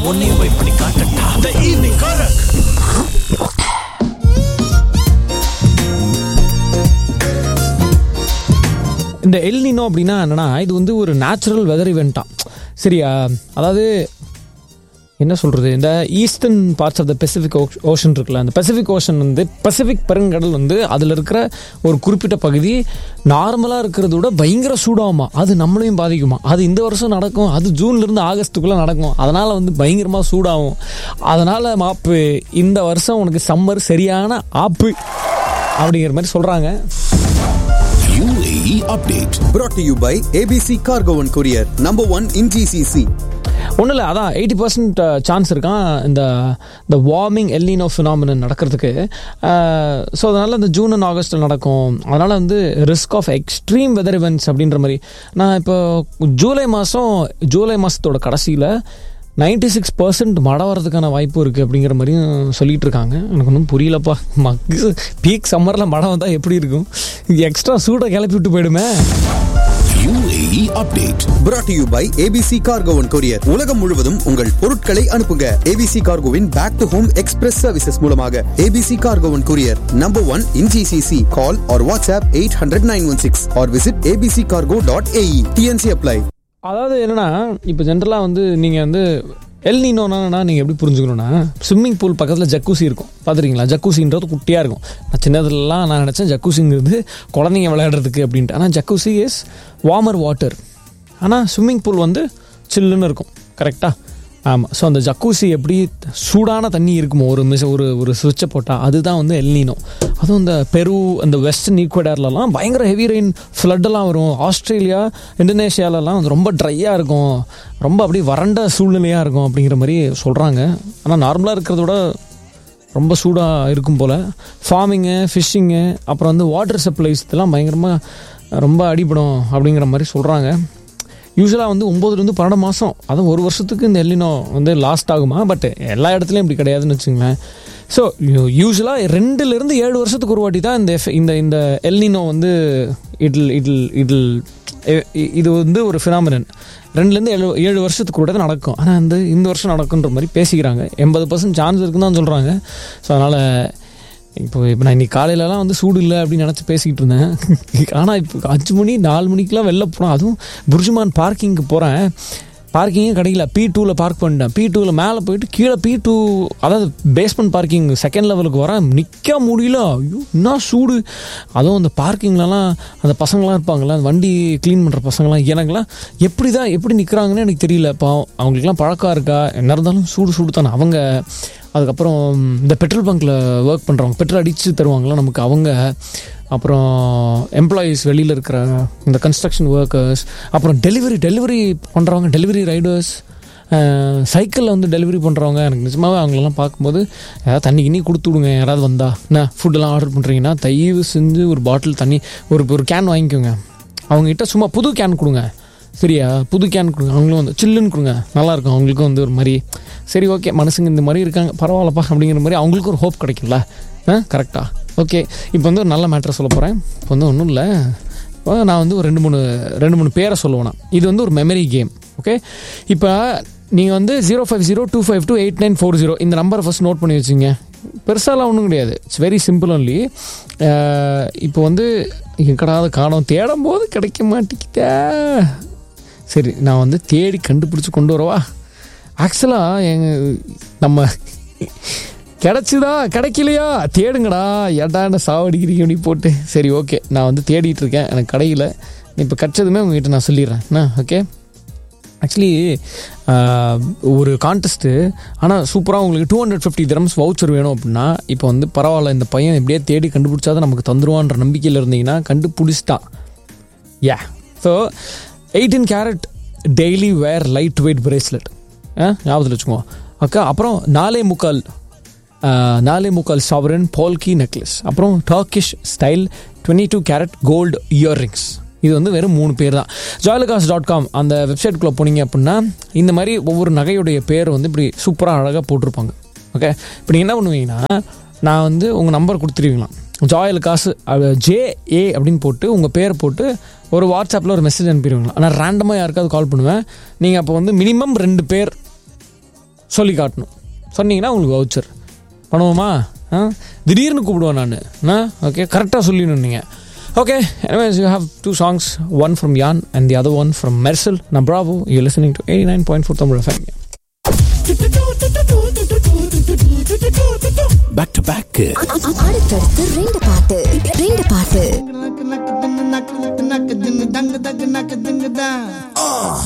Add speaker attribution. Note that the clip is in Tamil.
Speaker 1: உன்னையும் போய் பண்ணி காட்டட்டா த ஈவினிங் காரக்
Speaker 2: இந்த எல்னினோ அப்படின்னா என்னன்னா இது வந்து ஒரு நேச்சுரல் வெதர் இவெண்ட்டாம் சரியா அதாவது என்ன சொல்கிறது இந்த eastern parts of the Pacific ocean இருக்குல்ல அந்த பெசிபிக் ஓஷன் வந்து பசிபிக் பெருங்கடல் வந்து அதில் இருக்கிற ஒரு குறிப்பிட்ட பகுதி நார்மலாக இருக்கிறத விட பயங்கர சூடாகுமா அது நம்மளையும் பாதிக்குமா அது இந்த வருஷம் நடக்கும் அது ஜூன்லேருந்து ஆகஸ்ட்டுக்குள்ளே நடக்கும் அதனால் வந்து பயங்கரமாக சூடாகும் அதனால் மாப்பு இந்த வருஷம் உனக்கு சம்மர் சரியான ஆப்பு அப்படிங்கிற மாதிரி சொல்கிறாங்க
Speaker 1: UAE update.
Speaker 3: brought to you by ABC Cargo and Courier, number one in GCC.
Speaker 2: ஒன்றும் இல்லை அதான் எயிட்டி பர்சன்ட் சான்ஸ் இருக்கான் இந்த இந்த வார்மிங் எல்லினோ ஃபினாமினன் நடக்கிறதுக்கு ஸோ அதனால் இந்த ஜூன் அண்ட் ஆகஸ்ட்டில் நடக்கும் அதனால் வந்து risk of extreme weather events அப்படின்ற மாதிரி நான் இப்போ ஜூலை மாதம் ஜூலை மாதத்தோட கடைசியில் நைன்டி சிக்ஸ் பர்சன்ட் மழை வரதுக்கான வாய்ப்பு இருக்குது அப்படிங்கிற மாதிரியும் சொல்லிட்டு இருக்காங்க எனக்கு ஒன்றும் புரியலப்பா மக்கு பீக் சம்மரில் மழை வந்தால் எப்படி இருக்கும் எக்ஸ்ட்ரா சூடை கிளப்பி விட்டு போயிடுமே
Speaker 1: UAE update.
Speaker 3: brought to you by ABC Cargo and Courier. உலகம் முழுவதும் உங்கள் பொருட்களை அனுப்புங்க ABC Cargoவின் back to home express services மூலமாக ABC Cargo and Courier, number one in GCC. Call or WhatsApp 800-916 or visit abccargo.ae. TNC apply.
Speaker 2: அதாவது என்னன்னா இப்போ ஜென்ரலாக வந்து நீங்கள் வந்து எல் நீனோனா நீங்கள் எப்படி புரிஞ்சுக்கணும்னா ஸ்விம்மிங் பூல் பக்கத்தில் ஜக்கூசி இருக்கும் பார்த்துருக்கீங்களா ஜக்கூசின்றது குட்டியாக இருக்கும் நான் சின்னதுலலாம் நான் நினச்சேன் ஜக்கூசிங்கிறது குழந்தைங்க விளையாடுறதுக்கு அப்படின்ட்டு ஆனால் ஜக்கூசி இஸ் வார்மர் வாட்டர் ஆனால் ஸ்விம்மிங் பூல் வந்து சில்லுன்னு இருக்கும் கரெக்டாக ஆமாம் ஸோ அந்த ஜக்கூசி எப்படி சூடான தண்ணி இருக்குமோ ஒரு மிஸ் ஒரு ஒரு சுவிட்சை போட்டால் அதுதான் வந்து எல்னினோ அதுவும் இந்த பெரு அந்த வெஸ்டர்ன் ஈக்குவடர்லலாம் பயங்கர ஹெவி ரெயின் ஃப்ளட்டெல்லாம் வரும் ஆஸ்திரேலியா இந்தோனேஷியாலலாம் வந்து ரொம்ப ட்ரையாக இருக்கும் ரொம்ப அப்படியே வறண்ட சூழ்நிலையாக இருக்கும் அப்படிங்கிற மாதிரி சொல்கிறாங்க ஆனால் நார்மலாக இருக்கிறத விட ரொம்ப சூடாக இருக்கும் போல் ஃபார்மிங்கு ஃபிஷ்ஷிங்கு அப்புறம் வந்து வாட்டர் சப்ளைஸ் இதெல்லாம் பயங்கரமாக ரொம்ப அடிபடும் அப்படிங்கிற மாதிரி சொல்கிறாங்க யூஸ்வலாக வந்து ஒம்போதுலேருந்து பன்னெண்டு மாதம் அதுவும் ஒரு வருஷத்துக்கு இந்த எல்லினோ வந்து லாஸ்ட் ஆகுமா பட் எல்லா இடத்துலையும் இப்படி கிடையாதுன்னு வச்சுங்களேன் ஸோ யூஸ்வலாக ரெண்டுலேருந்து ஏழு வருஷத்துக்கு ஒரு வாட்டி தான் இந்த எஃப் இந்த இந்த எல்னினோ வந்து இட்ல் இட்ல் இட்ல் இது வந்து ஒரு ஃபினாமினன் ரெண்டுலேருந்து ஏழு ஏழு வருஷத்துக்கு கூட தான் நடக்கும் ஆனால் இந்த இந்த வருஷம் நடக்குன்ற மாதிரி பேசிக்கிறாங்க எண்பது பர்சன்ட் சான்ஸ் இருக்குன்னு தான் சொல்கிறாங்க ஸோ அதனால் இப்போ இப்போ நான் இன்னைக்கு காலையிலலாம் வந்து சூடு இல்லை அப்படின்னு நினச்சி பேசிக்கிட்டு இருந்தேன் ஆனால் இப்போ அஞ்சு மணி நாலு மணிக்கெலாம் வெளில போனோம் அதுவும் புர்ஜுமான் பார்க்கிங்க்கு போகிறேன் பார்க்கிங்கே கிடைக்கல பி டூவில் பார்க் பண்ணிட்டேன் பி டூவில் மேலே போயிட்டு கீழே பி டூ அதாவது பேஸ்மெண்ட் பார்க்கிங் செகண்ட் லெவலுக்கு வரேன் நிற்க முடியல ஐயோ என்ன சூடு அதுவும் அந்த பார்க்கிங்லலாம் அந்த பசங்களாம் இருப்பாங்களா அந்த வண்டி க்ளீன் பண்ணுற பசங்களாம் எனக்குலாம் எப்படி தான் எப்படி நிற்கிறாங்கன்னு எனக்கு தெரியல இப்போ அவங்களுக்குலாம் பழக்கம் இருக்கா என்ன இருந்தாலும் சூடு சூடு தானே அவங்க அதுக்கப்புறம் இந்த பெட்ரோல் பங்க்கில் ஒர்க் பண்ணுறவங்க பெட்ரோல் அடித்து தருவாங்களா நமக்கு அவங்க அப்புறம் எம்ப்ளாயீஸ் வெளியில் இருக்கிற இந்த கன்ஸ்ட்ரக்ஷன் ஒர்க்கர்ஸ் அப்புறம் டெலிவரி டெலிவரி பண்ணுறவங்க டெலிவரி ரைடர்ஸ் சைக்கிளில் வந்து டெலிவரி பண்ணுறவங்க எனக்கு நிஜமாகவே அவங்களெல்லாம் பார்க்கும்போது ஏதாவது தண்ணி கிண்ணி கொடுத்து விடுங்க யாராவது வந்தா என்ன ஃபுட்டெல்லாம் ஆர்டர் பண்ணுறீங்கன்னா தயவு செஞ்சு ஒரு பாட்டில் தண்ணி ஒரு ஒரு கேன் வாங்கிக்கோங்க அவங்ககிட்ட சும்மா புது கேன் கொடுங்க சரியா புது கேன் கொடுங்க அவங்களும் வந்து சில்லுன்னு கொடுங்க நல்லாயிருக்கும் அவங்களுக்கும் வந்து ஒரு மாதிரி சரி ஓகே மனுஷங்க இந்த மாதிரி இருக்காங்க பரவாயில்லப்பா அப்படிங்கிற மாதிரி அவங்களுக்கும் ஒரு ஹோப் கிடைக்கும்ல ஆ கரெக்டாக ஓகே இப்போ வந்து ஒரு நல்ல மேட்ரை சொல்ல போகிறேன் இப்போ வந்து ஒன்றும் இல்லை இப்போ நான் வந்து ஒரு ரெண்டு மூணு ரெண்டு மூணு பேரை சொல்லுவேன் இது வந்து ஒரு மெமரி கேம் ஓகே இப்போ நீங்கள் வந்து zero five zero two five two eight nine four zero இந்த நம்பரை ஃபஸ்ட் நோட் பண்ணி வச்சுங்க பெருசாலாம் ஒன்றும் கிடையாது இட்ஸ் வெரி சிம்பிள் ஒன்லி இப்போ வந்து எங்கடாவது காணோம் தேடும் போது கிடைக்க மாட்டேங்கிட்டே சரி நான் வந்து தேடி கண்டுபிடிச்சி கொண்டு வரவா ஆக்சுவலாக எங்க நம்ம கிடச்சிதா கிடைக்கலையா தேடுங்கடா ஏடான்னு சாவடிக்கிறீங்க அப்படி போட்டு சரி ஓகே நான் வந்து தேடிட்டு இருக்கேன் எனக்கு கிடைக்கல இப்போ கிடச்சதுமே உங்ககிட்ட நான் சொல்லிடுறேன் என்ன ஓகே ஆக்சுவலி ஒரு கான்டெஸ்ட்டு ஆனால் சூப்பராக உங்களுக்கு two hundred fifty dirhams voucher வேணும் அப்படின்னா இப்போ வந்து பரவாயில்ல இந்த பையன் எப்படியே தேடி கண்டுபிடிச்சாதான் நமக்கு தந்துருவான்ற நம்பிக்கையில் இருந்தீங்கன்னா கண்டுபிடிச்சிட்டான் yeah so eighteen carat daily wear light weight bracelet ஞாபகத்தில் வச்சுக்கோ ஓகே அப்புறம் நாலே முக்கால் நாலே முக்கால் சாவரன் பால்கி நெக்லஸ் அப்புறம் Turkish style twenty two carat gold earrings இது வந்து வெறும் மூணு பேர் தான் ஜாயலகாஸ் டாட் காம் அந்த வெப்சைட்குள்ளே போனீங்க அப்படின்னா இந்த மாதிரி ஒவ்வொரு நகையுடைய பேர் வந்து இப்படி சூப்பராக அழகாக போட்டிருப்பாங்க ஓகே இப்போ நீங்கள் என்ன பண்ணுவீங்கன்னா நான் வந்து உங்கள் நம்பர் கொடுத்துருவீங்களாம் ஜாயல் காசு ஜே ஏ அப்படின்னு போட்டு உங்கள் பேர் போட்டு ஒரு வாட்ஸ்அப்பில் ஒரு மெசேஜ் அனுப்பிடுவீங்களா ஆனால் ரேண்டமாக யாருக்காவது கால் பண்ணுவேன் நீங்கள் அப்போ வந்து மினிமம் ரெண்டு பேர் சொல்லி காட்டணும் சொன்னீங்கன்னா உங்களுக்கு வவுச்சர் பண்ணுவோமா ஆ திடீர்னு கூப்பிடுவேன் நான் ஓகே கரெக்டாக சொல்லிடணும் நீங்கள் okay anyways you have two songs one from Jan and the other one from Mercel now bravo you're listening to 89.4 Tamil FM
Speaker 1: back to back
Speaker 4: அடுத்தடுத்து ரெண்டு பாட்டு ரெண்டு பாட்டு
Speaker 5: நக்கு நக்கு தின்னு நக்கு நக்கு நக்கு தின்னு தங்கு தங்கு நக்கு திங்கு தான்